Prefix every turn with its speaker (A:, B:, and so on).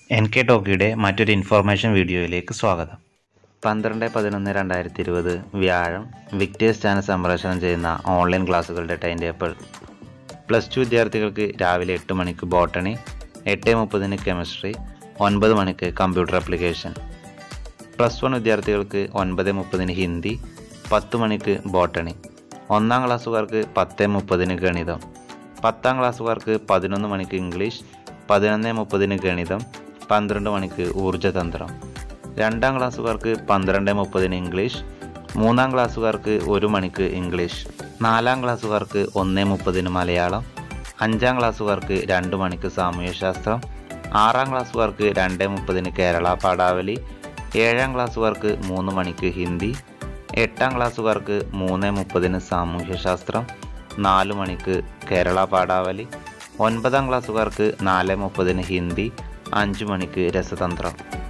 A: N K ടോക്കിയുടെ മറ്റൊരു information വീഡിയോയിലേക്ക് സ്വാഗതം പന്ത്രണ്ട് പതിനൊന്ന് രണ്ടായിരത്തി ഇരുപത് വ്യാഴം വിക്ടേഴ്സ് ചാനൽ സംപ്രേഷണം ചെയ്യുന്ന ഓൺലൈൻ ക്ലാസ്സുകളുടെ ടൈം ടേബിൾ പ്ലസ് ടു വിദ്യാർത്ഥികൾക്ക് രാവിലെ എട്ട് മണിക്ക് ബോട്ടണി എട്ട് മുപ്പതിന് കെമിസ്ട്രി ഒൻപത് മണിക്ക് കമ്പ്യൂട്ടർ ആപ്ലിക്കേഷൻ പ്ലസ് വൺ വിദ്യാർത്ഥികൾക്ക് ഒൻപത് മുപ്പതിന് ഹിന്ദി പത്ത് മണിക്ക് ബോട്ടണി ഒന്നാം ക്ലാസ്സുകാർക്ക് പത്ത് മുപ്പതിന് ഗണിതം പത്താം ക്ലാസ്സുകാർക്ക് പതിനൊന്ന് മണിക്ക് ഇംഗ്ലീഷ് പതിനൊന്ന് മുപ്പതിന് ഗണിതം പന്ത്രണ്ട് മണിക്ക് ഊർജ്ജതന്ത്രം രണ്ടാം ക്ലാസ്സുകാർക്ക് പന്ത്രണ്ട് മുപ്പതിന് ഇംഗ്ലീഷ് മൂന്നാം ക്ലാസ്സുകാർക്ക് ഒരു മണിക്ക് ഇംഗ്ലീഷ് നാലാം ക്ലാസ്സുകാർക്ക് ഒന്ന് മുപ്പതിന് മലയാളം അഞ്ചാം ക്ലാസ്സുകാർക്ക് രണ്ട് മണിക്ക് സാമൂഹ്യശാസ്ത്രം ആറാം ക്ലാസ്സുകാർക്ക് രണ്ട് മുപ്പതിന് കേരള പാഠാവലി ഏഴാം ക്ലാസ്സുകാർക്ക് മൂന്ന് മണിക്ക് ഹിന്ദി എട്ടാം ക്ലാസ്സുകാർക്ക് മൂന്ന് മുപ്പതിന് സാമൂഹ്യശാസ്ത്രം നാല് മണിക്ക് കേരള പാഠാവലി ഒൻപതാം ക്ലാസ്സുകാർക്ക് നാല് മുപ്പതിന് ഹിന്ദി അഞ്ച് മണിക്ക് രസതന്ത്രം